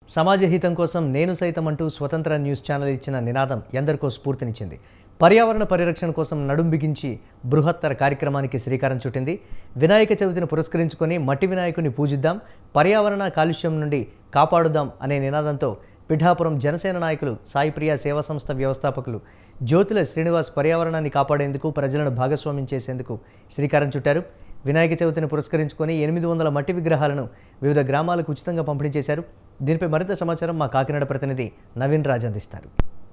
సమాజ హితం కోసం నేను సైతం అంటూ స్వతంత్ర న్యూస్ ఛానల్ ఇచ్చిన నినాదం ఎందరికో స్ఫూర్తినిచ్చింది పర్యావరణ పరిరక్షణ కోసం నడుం బిగించి బృహత్తర కార్యక్రమానికి శ్రీకారం చుట్టింది వినాయక చవితిని పురస్కరించుకొని మట్టి వినాయకుని పూజిద్దాం పర్యావరణ కాలుష్యం నుండి కాపాడుదాం అనే నినాదంతో పిఠాపురం జనసేన నాయకులు సాయిప్రియ సేవా సంస్థ వ్యవస్థాపకులు జ్యోతుల శ్రీనివాస్ పర్యావరణాన్ని కాపాడేందుకు ప్రజలను భాగస్వామ్యం చేసేందుకు శ్రీకారం చుట్టారు వినాయక చవితిని పురస్కరించుకొని ఎనిమిది వందల మట్టి విగ్రహాలను వివిధ గ్రామాలకు ఉచితంగా పంపిణీ చేశారు దీనిపై మరింత సమాచారం మా కాకినాడ ప్రతినిధి నవీన్ రాజ్ అందిస్తారు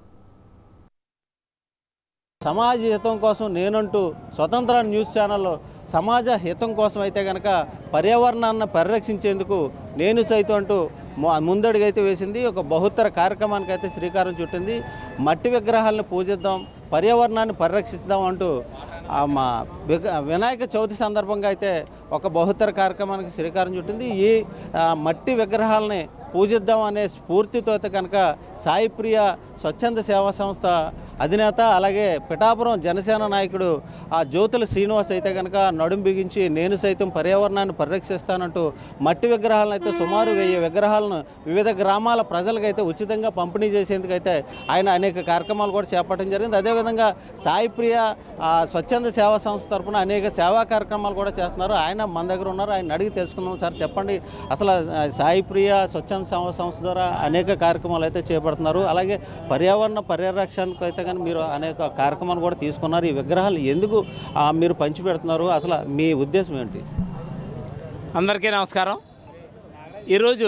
సమాజ హితం కోసం నేనంటూ స్వతంత్ర న్యూస్ ఛానల్లో సమాజ హితం కోసం అయితే కనుక పర్యావరణాన్ని పరిరక్షించేందుకు నేను సైతం అంటూ ము- ముందడుగైతే వేసింది ఒక బహుత్తర కార్యక్రమానికి అయితే శ్రీకారం చుట్టింది మట్టి విగ్రహాలను పూజిద్దాం పర్యావరణాన్ని పరిరక్షిద్దాం అంటూ ఆ మా విగ వినాయక చవితి సందర్భంగా అయితే ఒక బహుత్తర కార్యక్రమానికి శ్రీకారం చుట్టింది ఈ ఆ, మట్టి విగ్రహాలని పూజిద్దాం అనే స్ఫూర్తితో అయితే కనుక సాయి ప్రియ స్వచ్ఛంద సేవా సంస్థ అధినేత అలాగే పిఠాపురం జనసేన నాయకుడు ఆ జ్యోతుల శ్రీనివాస్ అయితే కనుక నడుం బిగించి నేను సైతం పర్యావరణాన్ని పరిరక్షిస్తానంటూ మట్టి విగ్రహాలను అయితే సుమారు వెయ్యి విగ్రహాలను వివిధ గ్రామాల ప్రజలకైతే ఉచితంగా పంపిణీ చేసేందుకైతే ఆయన అనేక కార్యక్రమాలు కూడా చేపట్టడం జరిగింది అదేవిధంగా సాయి ప్రియ ఆ, స్వచ్ఛంద సేవా సంస్థ తరపున అనేక సేవా కార్యక్రమాలు కూడా చేస్తున్నారు ఆయన మన దగ్గర ఉన్నారు ఆయన అడిగి తెలుసుకుందాం సార్ చెప్పండి అసలు ఆ, సాయి ప్రియ స్వచ్ఛంద సేవా సంస్థ ద్వారా అనేక కార్యక్రమాలు అయితే చేపడుతున్నారు అలాగే పర్యావరణ పరిరక్షణకు అయితే కానీ మీరు అనేక కార్యక్రమాలు కూడా తీసుకున్నారు ఈ విగ్రహాలు ఎందుకు ఆ, మీరు పంచిపెడుతున్నారు అసలు మీ ఉద్దేశం ఏంటి అందరికీ నమస్కారం ఈరోజు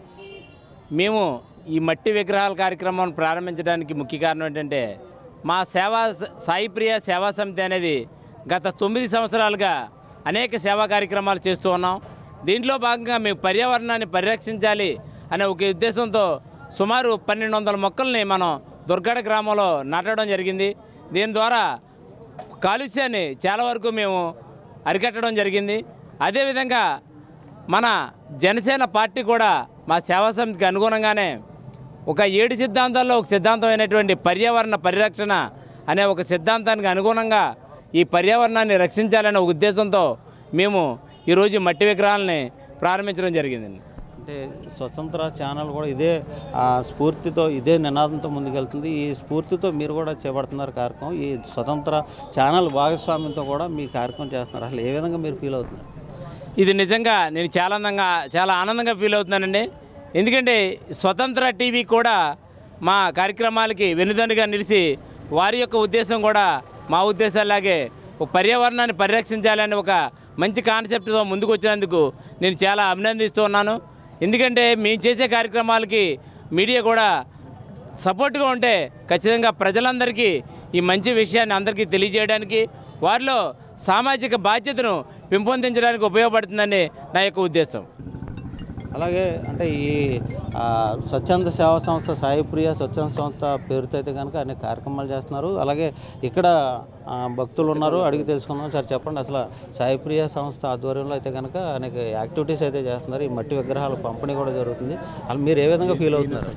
మేము ఈ మట్టి విగ్రహాల కార్యక్రమాన్ని ప్రారంభించడానికి ముఖ్య కారణం ఏంటంటే మా సేవా సాయి ప్రియ సేవా సమితి అనేది గత తొమ్మిది సంవత్సరాలుగా అనేక సేవా కార్యక్రమాలు చేస్తూ ఉన్నాం దీంట్లో భాగంగా మేము పర్యావరణాన్ని పరిరక్షించాలి అనే ఒక ఉద్దేశంతో సుమారు పన్నెండు వందల మొక్కల్ని మనం దుర్గడ గ్రామంలో నాటడం జరిగింది దీని ద్వారా కాలుష్యాన్ని చాలా వరకు మేము అరికట్టడం జరిగింది అదేవిధంగా మన జనసేన పార్టీ కూడా మా సేవా సమితికి అనుగుణంగానే ఒక ఏడు సిద్ధాంతాల్లో ఒక సిద్ధాంతమైనటువంటి పర్యావరణ పరిరక్షణ అనే ఒక సిద్ధాంతానికి అనుగుణంగా ఈ పర్యావరణాన్ని రక్షించాలనే ఒక ఉద్దేశంతో మేము ఈరోజు ఈ మట్టి విగ్రహాలని ప్రారంభించడం జరిగిందండి అంటే స్వతంత్ర ఛానల్ కూడా ఇదే ఆ, స్ఫూర్తితో ఇదే నినాదంతో ముందుకెళ్తుంది ఈ స్ఫూర్తితో మీరు కూడా చేపడుతున్నారు కార్యక్రమం ఈ స్వతంత్ర ఛానల్ భాగస్వామ్యంతో కూడా మీ కార్యక్రమం చేస్తున్నారు అసలు ఏ విధంగా మీరు ఫీల్ అవుతున్నారు ఇది నిజంగా నేను చాలా ఆనందంగా చాలా ఆనందంగా ఫీల్ అవుతున్నానండి ఎందుకంటే స్వతంత్ర టీవీ కూడా మా కార్యక్రమాలకి వెనుదన్నుగా నిలిచి వారి యొక్క ఉద్దేశం కూడా మా ఉద్దేశాలాగే ఒక పర్యావరణాన్ని పరిరక్షించాలని ఒక మంచి కాన్సెప్ట్తో ముందుకు వచ్చినందుకు నేను చాలా అభినందిస్తూ ఉన్నాను ఎందుకంటే మేము చేసే కార్యక్రమాలకి మీడియా కూడా సపోర్ట్గా ఉంటే ఖచ్చితంగా ప్రజలందరికీ ఈ మంచి విషయాన్ని అందరికీ తెలియజేయడానికి వారిలో సామాజిక బాధ్యతను పెంపొందించడానికి ఉపయోగపడుతుందని నా యొక్క ఉద్దేశం అలాగే అంటే ఈ ఆ, స్వచ్ఛంద సేవా సంస్థ సాయిప్రియ స్వచ్ఛంద సంస్థ పేరుతో అయితే కనుక అనేక కార్యక్రమాలు చేస్తున్నారు అలాగే ఇక్కడ ఆ, భక్తులు ఉన్నారు అడిగి తెలుసుకుందాం సార్ చెప్పండి అసలు సాయిప్రియ సంస్థ ఆధ్వర్యంలో అయితే కనుక అనేక యాక్టివిటీస్ అయితే చేస్తున్నారు ఈ మట్టి విగ్రహాల పంపిణీ కూడా జరుగుతుంది అసలు మీరు ఏ విధంగా ఫీల్ అవుతున్నారు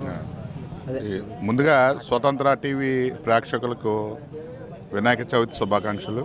ఈ ముందుగా స్వతంత్ర టీవీ ప్రేక్షకులకు వినాయక చవితి శుభాకాంక్షలు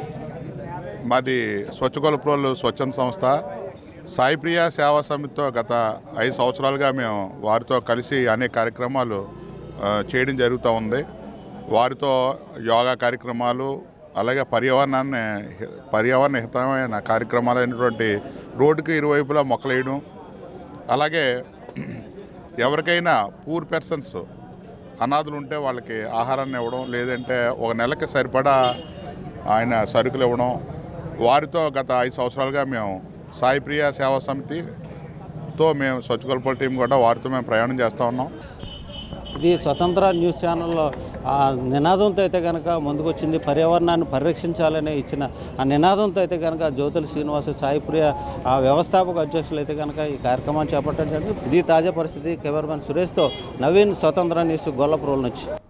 మాది స్వచ్ఛగొలప్రోలు స్వచ్ఛంద సంస్థ సాయిప్రియ సేవా సమితితో గత ఐదు సంవత్సరాలుగా మేము వారితో కలిసి అనేక కార్యక్రమాలు ఆ, చేయడం జరుగుతూ ఉంది వారితో యోగా కార్యక్రమాలు అలాగే పర్యావరణాన్ని పర్యావరణ హితమైన కార్యక్రమాలు అయినటువంటి రోడ్డుకి ఇరువైపులా మొక్కలు వేయడం అలాగే ఎవరికైనా పూర్ పర్సన్స్ అనాథులు ఉంటే వాళ్ళకి ఆహారాన్ని ఇవ్వడం లేదంటే ఒక నెలకి సరిపడా ఆయన సరుకులు ఇవ్వడం వారితో గత ఐదు సంవత్సరాలుగా మేము సాయి ప్రియ సేవా సమితితో మేము స్వచ్ఛగొల్పల్ టీం కూడా వారితో మేము ప్రయాణం చేస్తూ ఉన్నాం ఇది స్వతంత్ర న్యూస్ ఛానల్లో ఆ నినాదంతో అయితే కనుక ముందుకొచ్చింది పర్యావరణాన్ని పరిరక్షించాలని ఇచ్చిన ఆ నినాదంతో అయితే కనుక జ్యోతుల శ్రీనివాస సాయిప్రియ ఆ వ్యవస్థాపక అధ్యక్షులు అయితే కనుక ఈ కార్యక్రమాన్ని చేపట్టడం జరిగింది ఇది తాజా పరిస్థితి కెమెరామెన్ సురేష్తో నవీన్ స్వతంత్ర న్యూస్ గొల్లపురం నుంచి